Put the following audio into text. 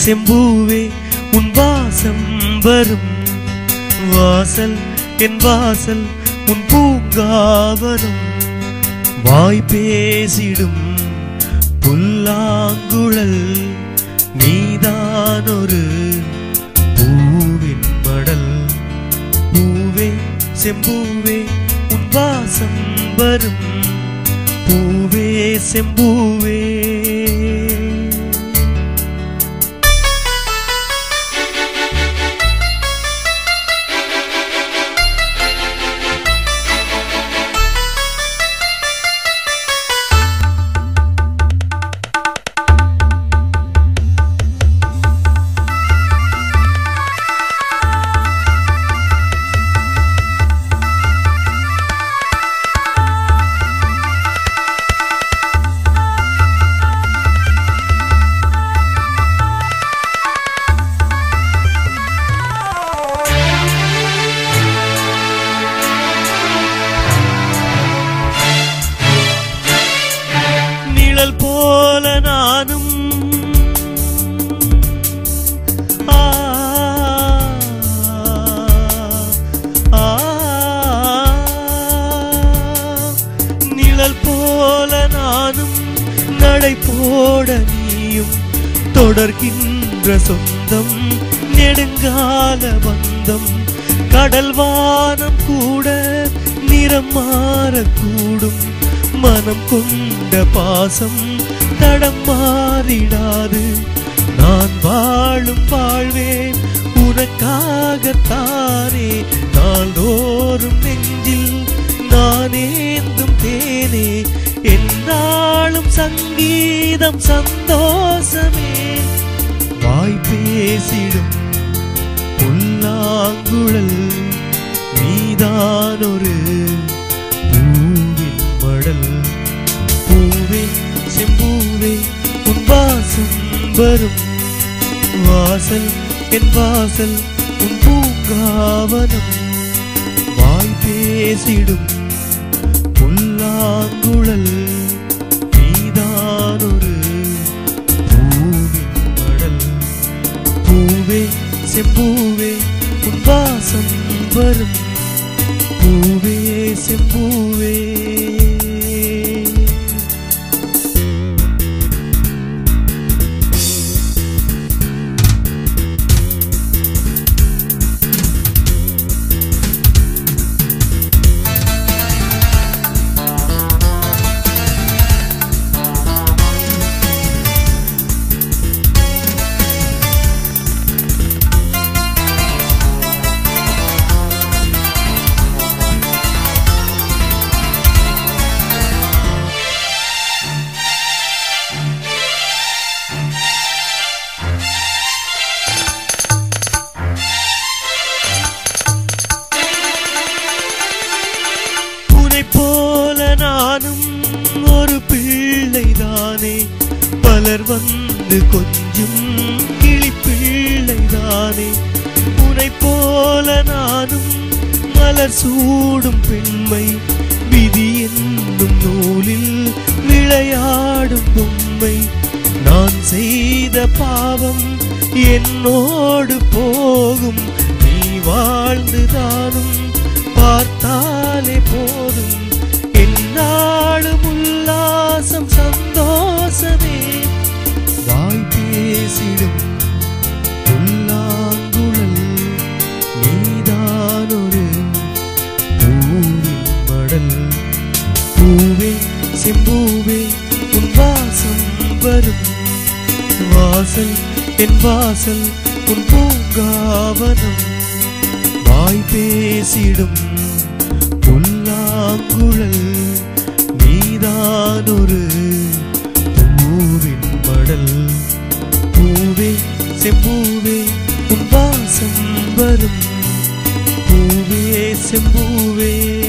செம்பூவே உன் வாசம் வரும் வாசல் என் வாசல் உன் பூங்காவனம் வாய் பேசிடும் புல்லாங்குழல் நீதான் ஒரு பூவின் மடல் பூவே செம்பூவே உன் வாசம் வரும் பூவே செம்பூவே நிழல் போல நானும் ஆ, ஆ, நிழல் போல நானும் நடை போட நீயும் தொடர்கின்ற சொந்தம் நெடுங்கால பந்தம் கடல் வானம் கூட நிறம் மாறக்கூடும் மனம் கொண்ட பாசம் தடம் மாறிடாது நான் வாழும் வாழ்வேன் உனக்காகத்தானே நாள்தோறும் நெஞ்சில் நானேந்தும் தேனே என்னாலும் சங்கீதம் சந்தோஷமே வாய் பேசிடும் புல்லாங்குழல் நீதான் ஒரு பூவின் மடல் பூவே செம்பூவே உன் வாசம் வரும் வாசல் என் வாசல் உன் பூங்காவனம் வாய் பேசிடும் புல்லாங்குழல் நீதான் ஒரு பூவின் மடல் பூவே செம்பூவே உன் வாசம் வரும் பூவே செம்பூவே உனை போல நானும் ஒரு பிள்ளைதானே பலர் வந்து கொஞ்சம் கிளி பிள்ளைதானே உனை போல நானும் மலர் சூடும் பெண்மை விதி என்னும் நூலில் விளையாடும் பொம்மை நான் செய்த பாவம் என்னோடு போகும் நீ வாழ்ந்துதானும் பார்த்தாலே போதும் என்னாலும் உல்லாசம் சந்தோஷமே வாய் பேசிடும் புல்லாங்குழல் நீதான் ஒரு பூவின் மடல் பூவே செம்பூவே உன் வாசம் வரும் வாசல் என் வாசல் உன் பூங்காவனம் வாய் பேசிடும் புல்லாங்குழல் நீதான் ஒரு பூவின் மடல் பூவே செம்பூவே உன் வாசம் வரும் பூவே செம்பூவே